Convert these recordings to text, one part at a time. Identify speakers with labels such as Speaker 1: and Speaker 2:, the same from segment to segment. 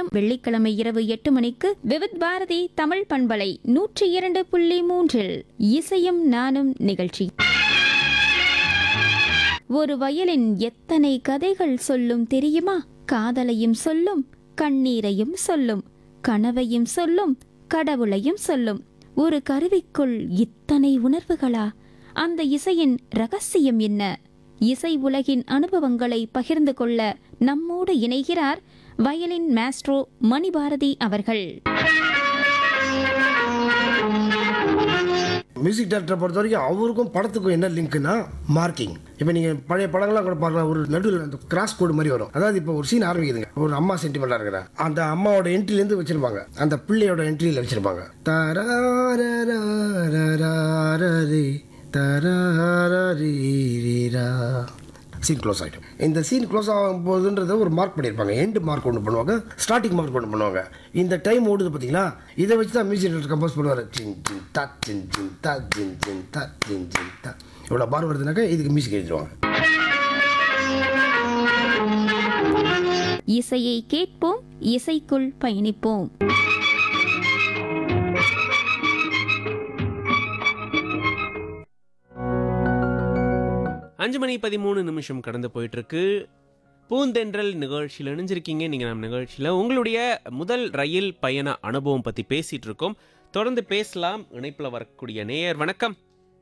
Speaker 1: நேரம் வெள்ளிக்கிழமை இரவு எட்டு மணிக்கு விவித் பாரதி தமிழ் பண்பலை நூற்றி இரண்டு புள்ளி மூன்றில் இசையும் நானும் நிகழ்ச்சி ஒரு வயலின் எத்தனை கதைகள் சொல்லும் தெரியுமா காதலையும் சொல்லும் கண்ணீரையும் சொல்லும் கனவையும் சொல்லும் கடவுளையும் சொல்லும் ஒரு கருவிக்குள் இத்தனை உணர்வுகளா அந்த இசையின் ரகசியம் என்ன இசை உலகின் அனுபவங்களை பகிர்ந்து கொள்ள நம்மோடு இணைகிறார் வயலின் மாஸ்ட்ரோ மணிபாரதி அவர்கள்
Speaker 2: மியூசிக் டேரக்டரை பொறுத்த வரைக்கும் அவருக்கும் படத்துக்கும் என்ன லிங்க்னா மார்க்கிங் இப்போ நீங்கள் பழைய படங்கள்லாம் கூட பார்க்கலாம் ஒரு நடுவில் அந்த கிராஸ் கோடு மாதிரி வரும் அதாவது இப்போ ஒரு சீன் ஆரம்பிக்குதுங்க ஒரு அம்மா சென்டிமெண்ட்டாக இருக்கிற அந்த அம்மாவோட என்ட்ரிலேருந்து வச்சிருப்பாங்க அந்த பிள்ளையோட என்ட்ரியில் வச்சிருப்பாங்க தராரராரராரரி, தராரரீரீரா. சீன் க்ளோஸ் ஆகிடும் இந்த சீன் க்ளோஸ் ஆகும் போதுன்றத ஒரு மார்க் பண்ணியிருப்பாங்க எண்டு மார்க் ஒன்று பண்ணுவாங்க ஸ்டார்டிங் மார்க் ஒன்று பண்ணுவாங்க இந்த டைம் ஓடுது பார்த்தீங்களா இதை வச்சு தான் மியூசிக் டேரக்டர் கம்போஸ் பண்ணுவார் ஜின் ஜின் தா ஜின் ஜின் தா ஜின் ஜின் தா ஜின் ஜின் தா இவ்வளோ பார் வருதுனாக்கா இதுக்கு மியூசிக் எழுதிடுவாங்க
Speaker 1: இசையை கேட்போம் இசைக்குள் பயணிப்போம்
Speaker 3: அஞ்சு மணி பதிமூணு நிமிஷம் கடந்து போயிட்டு இருக்கு பூந்தென்றல் நிகழ்ச்சியில் இணைஞ்சிருக்கீங்க நீங்கள் நம்ம நிகழ்ச்சியில் உங்களுடைய முதல் ரயில் பயண அனுபவம் பற்றி பேசிட்டு இருக்கோம் தொடர்ந்து பேசலாம் இணைப்பில் வரக்கூடிய நேயர் வணக்கம்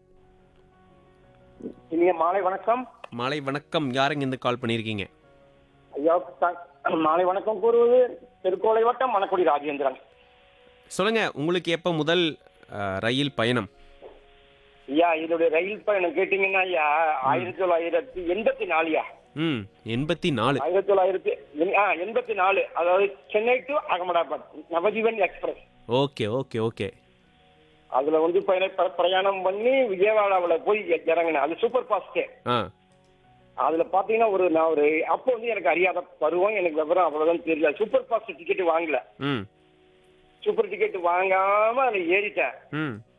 Speaker 4: இனிய மாலை வணக்கம்
Speaker 3: மாலை வணக்கம் யாருங்க இந்த கால் பண்ணியிருக்கீங்க
Speaker 4: ஐயாவுக்கு தா- மாலை வணக்கம் கூறுவது திருக்கோளை வட்டம் மணக்குடி ராஜேந்திரன்
Speaker 3: சொல்லுங்க உங்களுக்கு எப்போ முதல் அஹ், ரயில் பயணம்
Speaker 4: ஐயா இதோட ரயில் பயணம் கேட்டீங்கன்னா ஐயா ஆயிரத்தி தொள்ளாயிரத்தி எண்பத்தி நாலுயா
Speaker 3: ம் எண்பத்தி நாலு
Speaker 4: ஆயிரத்தி தொள்ளாயிரத்தி எண்- ஆ, எண்பத்தி நாலு அதாவது Chennai to Ahmedabad Navajivan express
Speaker 3: okay okay okay
Speaker 4: அதுல வந்து பயண ப- பிரயாணம் பண்ணி விஜயவாடாவுல போய் இ- இறங்கினேன் அது சூப்பர் ஃபாஸ்ட்
Speaker 3: ஆ
Speaker 4: அதுல பாத்தீங்கன்னா ஒரு நான் ஒரு அப்போ வந்து எனக்கு அறியாத பருவம் எனக்கு விவரம் அவ்வளவுதான் தெரியல சூப்பர் ஃபாஸ்ட் டிக்கெட் வாங்கல
Speaker 3: ம்
Speaker 4: சூப்பர் டிக்கெட் வாங்காம அதுல ஏறிட்டேன்
Speaker 3: ம்